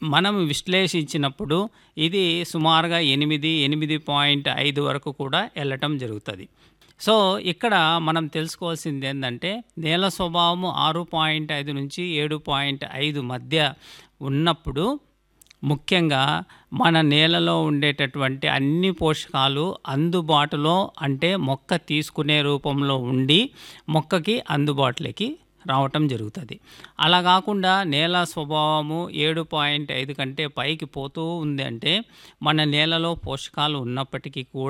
మనం విశ్లేషించినప్పుడు ఇది సుమారుగా ఎనిమిది ఎనిమిది పాయింట్ ఐదు వరకు కూడా వెళ్ళటం జరుగుతుంది సో ఇక్కడ మనం తెలుసుకోవాల్సింది ఏంటంటే నేల స్వభావము ఆరు పాయింట్ ఐదు నుంచి ఏడు పాయింట్ ఐదు మధ్య ఉన్నప్పుడు ముఖ్యంగా మన నేలలో ఉండేటటువంటి అన్ని పోషకాలు అందుబాటులో అంటే మొక్క తీసుకునే రూపంలో ఉండి మొక్కకి అందుబాటులోకి రావటం జరుగుతుంది అలా కాకుండా నేల స్వభావము ఏడు పాయింట్ ఐదు కంటే పైకి పోతూ ఉంది అంటే మన నేలలో పోషకాలు ఉన్నప్పటికీ కూడా